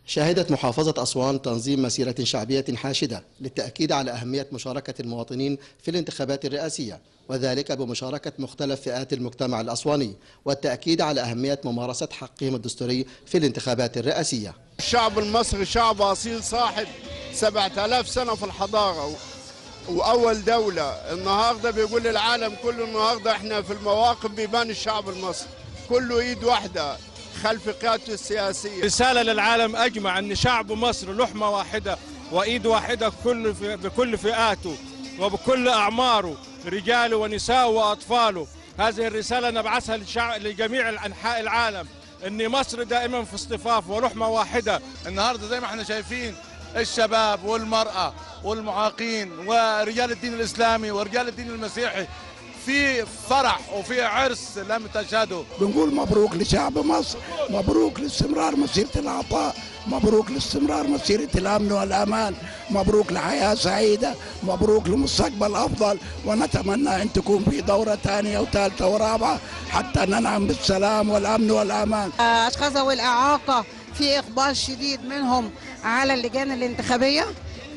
شهدت محافظة أسوان تنظيم مسيرة شعبية حاشدة للتأكيد على أهمية مشاركة المواطنين في الانتخابات الرئاسية وذلك بمشاركة مختلف فئات المجتمع الأسواني والتأكيد على أهمية ممارسة حقهم الدستوري في الانتخابات الرئاسية الشعب المصري شعب أصيل صاحب 7000 سنة في الحضارة وأول دولة النهاردة بيقول للعالم كله النهاردة احنا في المواقف بيبان الشعب المصري كله إيد واحدة خلف قيادته السياسية رسالة للعالم أجمع أن شعب مصر لحمة واحدة وإيد واحدة بكل بكل فئاته وبكل أعماره رجاله ونساءه وأطفاله هذه الرسالة نبعثها للشعب لجميع أنحاء العالم أن مصر دائما في اصطفاف ولحمة واحدة النهارده زي ما احنا شايفين الشباب والمرأة والمعاقين ورجال الدين الإسلامي ورجال الدين المسيحي في فرح وفي عرس لم تشهده بنقول مبروك لشعب مصر مبروك لاستمرار مسيرة العطاء مبروك لاستمرار مسيرة الأمن والأمان مبروك لحياة سعيدة مبروك لمستقبل أفضل ونتمنى أن تكون في دورة ثانية وثالثة ورابعة حتى ننعم بالسلام والأمن والأمان أشخاص ذوي الإعاقة في إقبال شديد منهم على اللجان الانتخابية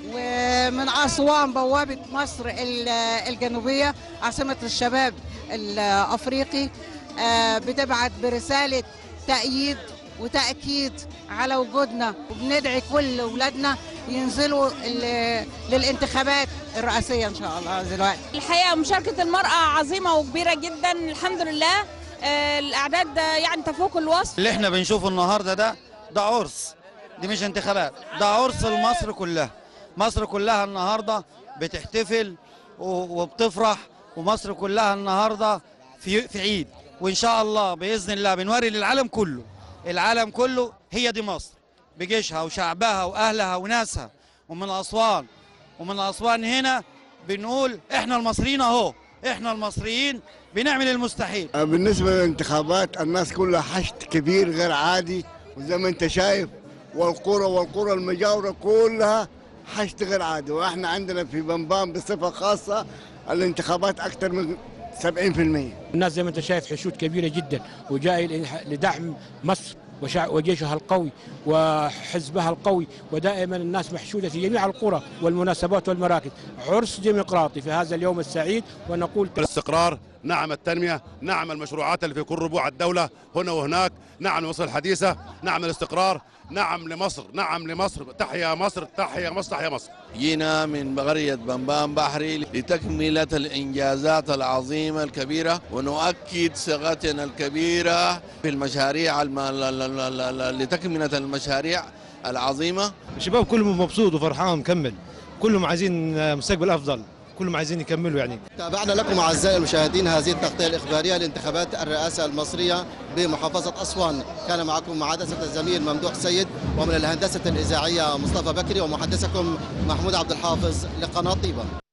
ومن أسوان بوابة مصر الجنوبية عاصمة الشباب الأفريقي بتبعت برسالة تأييد وتأكيد على وجودنا وبندعي كل أولادنا ينزلوا للانتخابات الرئاسية إن شاء الله دلوقتي الحقيقة مشاركة المرأة عظيمة وكبيرة جدا الحمد لله الأعداد يعني تفوق الوصف اللي احنا بنشوفه النهارده ده ده عرس دي مش انتخابات ده عرس لمصر كلها مصر كلها النهارده بتحتفل وبتفرح ومصر كلها النهارده في في عيد وان شاء الله باذن الله بنوري للعالم كله العالم كله هي دي مصر بجيشها وشعبها واهلها وناسها ومن اسوان ومن اسوان هنا بنقول احنا المصريين اهو احنا المصريين بنعمل المستحيل بالنسبة للانتخابات الناس كلها حشد كبير غير عادي وزي ما انت شايف والقرى والقرى المجاورة كلها حشد غير عادي واحنا عندنا في بنبان بصفة خاصة الانتخابات أكثر من 70% الناس زي ما انت شايف حشود كبيره جدا وجاي لدعم مصر وجيشها القوي وحزبها القوي ودائما الناس محشوده في جميع القرى والمناسبات والمراكز عرس ديمقراطي في هذا اليوم السعيد ونقول الاستقرار نعم التنميه نعم المشروعات اللي في كل ربوع الدوله هنا وهناك نعم مصر الحديثه نعم الاستقرار نعم لمصر نعم لمصر تحيا مصر تحيا مصر تحيا مصر جينا من قرية بنبان بحري لتكملة الإنجازات العظيمة الكبيرة ونؤكد ثقتنا الكبيرة في المشاريع الم... لتكملة المشاريع العظيمة الشباب كلهم مبسوط وفرحان ومكمل كلهم عايزين مستقبل أفضل كلهم عايزين يكملوا يعني تابعنا لكم أعزائي المشاهدين هذه التغطية الإخبارية لانتخابات الرئاسة المصرية بمحافظة أسوان كان معكم معادسة الزميل ممدوح سيد ومن الهندسة الإذاعية مصطفى بكري ومحدثكم محمود عبد الحافظ لقناة طيبة